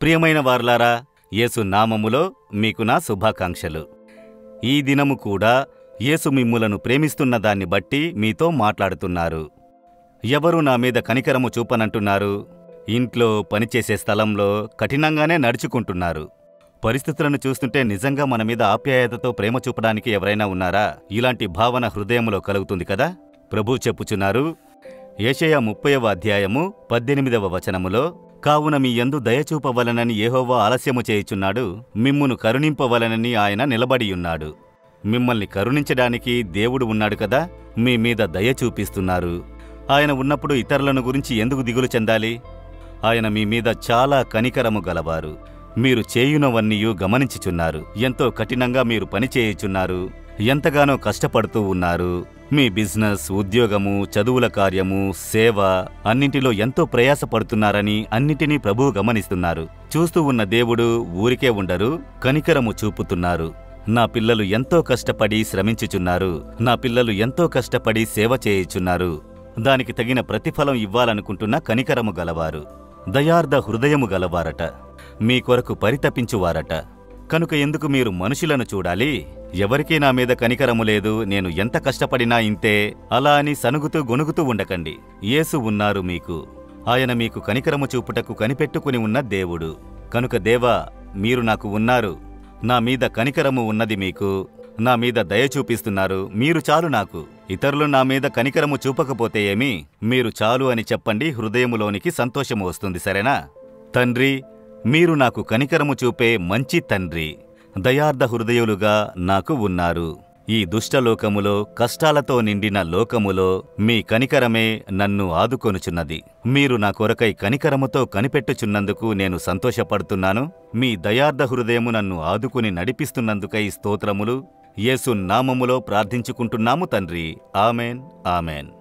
ప్రియమైన వార్లారా యేసు నామములో మీకు నా శుభాకాంక్షలు ఈ దినము కూడా యేసు మిమ్ములను ప్రేమిస్తున్న దాన్ని బట్టి మీతో మాట్లాడుతున్నారు ఎవరు నా మీద కనికరము చూపనంటున్నారు ఇంట్లో పనిచేసే స్థలంలో కఠినంగానే నడుచుకుంటున్నారు పరిస్థితులను చూస్తుంటే నిజంగా మన మీద ఆప్యాయతతో ప్రేమ చూపడానికి ఎవరైనా ఉన్నారా ఇలాంటి భావన హృదయంలో కలుగుతుంది కదా ప్రభు చెప్పుచున్నారు ఏషయ ముప్పైవ అధ్యాయము పద్దెనిమిదవ వచనములో కావున మీ యందు దయచూపవలనని యెహోవా ఆలస్యము చేయుచున్నాడు మిమ్మును కరుణింపవలనని ఆయన నిలబడియున్నాడు మిమ్మల్ని కరుణించడానికి దేవుడు ఉన్నాడు కదా మీ మీద దయ చూపిస్తున్నారు ఆయన ఉన్నప్పుడు ఇతరులను గురించి ఎందుకు దిగులు చెందాలి ఆయన మీ మీద చాలా కనికరము గలవారు మీరు చేయునవన్నీయు గమనించుచున్నారు ఎంతో కఠినంగా మీరు పని చేయుచున్నారు ఎంతగానో కష్టపడుతూ ఉన్నారు మీ బిజినెస్ ఉద్యోగము చదువుల కార్యము సేవ అన్నింటిలో ఎంతో ప్రయాసపడుతున్నారని అన్నిటినీ ప్రభువు గమనిస్తున్నారు చూస్తూ ఉన్న దేవుడు ఊరికే ఉండరు కనికరము చూపుతున్నారు నా పిల్లలు ఎంతో కష్టపడి శ్రమించుచున్నారు నా పిల్లలు ఎంతో కష్టపడి సేవ చేయుచున్నారు దానికి తగిన ప్రతిఫలం ఇవ్వాలనుకుంటున్న కనికరము గలవారు దయార్ధ హృదయము గలవారట మీ కొరకు పరితపించువారట కనుక ఎందుకు మీరు మనుషులను చూడాలి ఎవరికీ నా మీద కనికరము లేదు నేను ఎంత కష్టపడినా ఇంతే అలా అని సనుగుతూ గొనుగుతూ ఉండకండి యేసు ఉన్నారు మీకు ఆయన మీకు కనికరము చూపుటకు కనిపెట్టుకుని ఉన్న దేవుడు కనుక దేవా మీరు నాకు ఉన్నారు నా మీద కనికరము ఉన్నది మీకు నా మీద దయ చూపిస్తున్నారు మీరు చాలు నాకు ఇతరులు నా మీద కనికరము చూపకపోతే ఏమి మీరు చాలు అని చెప్పండి హృదయములోనికి సంతోషము వస్తుంది సరేనా తండ్రి మీరు నాకు కనికరము చూపే మంచి తండ్రి దయార్థ హృదయులుగా నాకు ఉన్నారు ఈ దుష్టలోకములో కష్టాలతో నిండిన లోకములో మీ కనికరమే నన్ను ఆదుకొనుచున్నది మీరు నా కొరకై కనికరముతో కనిపెట్టుచున్నందుకు నేను సంతోషపడుతున్నాను మీ దయార్థ హృదయము నన్ను ఆదుకుని నడిపిస్తున్నందుకై స్తోత్రములు యేసు నామములో ప్రార్థించుకుంటున్నాము తండ్రి ఆమెన్ ఆమెన్